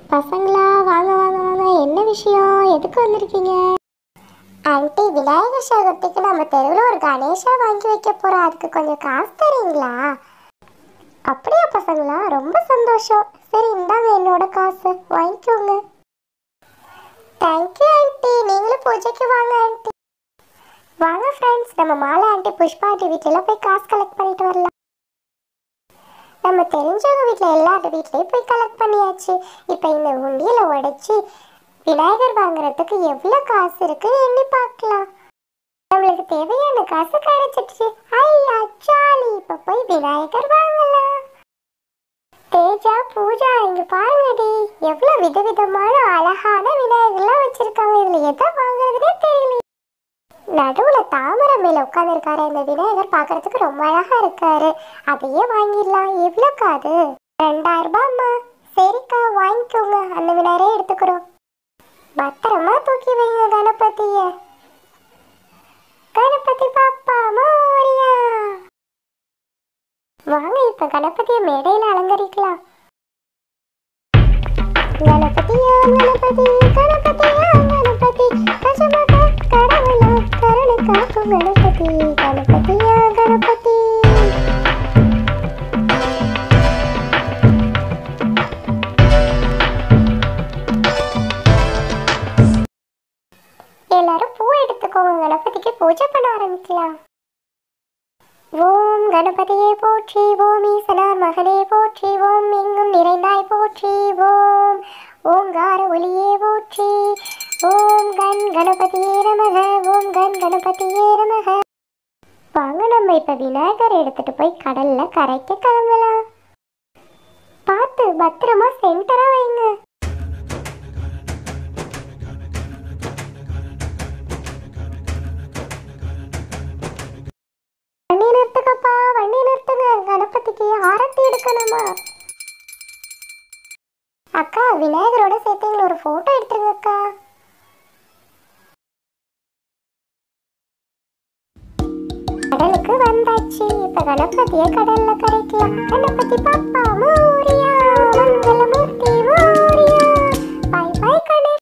பசங்களா வாங்க வாங்க வாங்க என்ன விஷயம் எதுக்கு வந்திருக்கீங்க ஆண்டி விநாயகர் சதுர்த்திக்கு நம்ம தெருவில் ஒரு கணேஷா வாங்கி வைக்க போறோம் அதுக்கு கொஞ்சம் காசு தரீங்களா அப்படியா பசங்களா ரொம்ப சந்தோஷம் சரி இந்தாங்க என்னோட காசு வாங்கிக்கோங்க தேங்க்யூ ஆண்டி நீங்களும் பூஜைக்கு வாங்க ஆண்டி வாங்க ஃப்ரெண்ட்ஸ் நம்ம மாலா ஆண்டி புஷ்பா ஆண்டி வீட்டில் போய் காசு கலெக்ட் பண்ணிட்டு வரலாம் நம்ம தெரிஞ்சவங்க வீட்டில் எல்லார் வீட்லேயும் போய் கலெக்ட் பண்ணியாச்சு இப்போ இந்த உண்டியலை உடைச்சி விநாயகர் வாங்குறதுக்கு எவ்வளோ காசு இருக்குன்னு எண்ணி பார்க்கலாம் நம்மளுக்கு தேவையான காசு கிடைச்சிடுச்சு ஐயா ஜாலி இப்போ போய் விநாயகர் வாங்கலாம் தேஜா பூஜா இங்க பாருங்கடி எவ்வளவு விதவிதமான அழகான விநாயகர்லாம் வச்சிருக்காங்க இதுல எதை வாங்குறதுனே தெரியல நடுவுல தாமரை மேல உட்காந்துருக்காரு இந்த விநாயகர் பார்க்கறதுக்கு ரொம்ப அழகா இருக்காரு அதையே வாங்கிடலாம் எவ்வளோக்கா அது ரெண்டாயிரம் ரூபாய்மா சரிக்கா வாங்கிக்கோங்க அந்த விநாயகரே எடுத்துக்கிறோம் பத்திரமா தூக்கி வைங்க கணபதிய கணபதி பாப்பா மோரியா வாங்க இப்ப கணபதியை மேடையில அலங்கரிக்கலாம் கணபதியா கணபதி கணபதியா கணபதி கஜமக கடவுளா கருணை காக்கும் கணபதி கணபதியா கணபதி எல்லாரும் பூ எடுத்துக்கோங்க கணபதிக்கு பூஜை பண்ண ஆரம்பிக்கலாம் ஓம் கணபதியே போற்றி ஓம் ஈசனார் மகனே போற்றி ஓம் எங்கும் நிறைந்தாய் போற்றி ஓம் ஓங்கார ஒளியே போற்றி ஓம் கண் கணபதியே நமக ஓம் கண் கணபதியே நமக வாங்க நம்ம இப்ப விநாயகர் எடுத்துட்டு போய் கடல்ல கரைக்க கிளம்பலாம் பார்த்து பத்திரமா சென்டரா வைங்க வண்டி நிறுத்துங்கப்பா வண்டி நிறுத்துங்க கணபதிக்கு ஆரத்தி எடுக்கணுமா அக்கா விநாயகரோட சேர்த்து எங்களை ஒரு போட்டோ எடுத்துருங்க அக்கா கடலுக்கு வந்தாச்சு இப்ப கணபதிய கடல்ல கரைக்கலாம் கணபதி பாப்பா மோரியா மங்களமூர்த்தி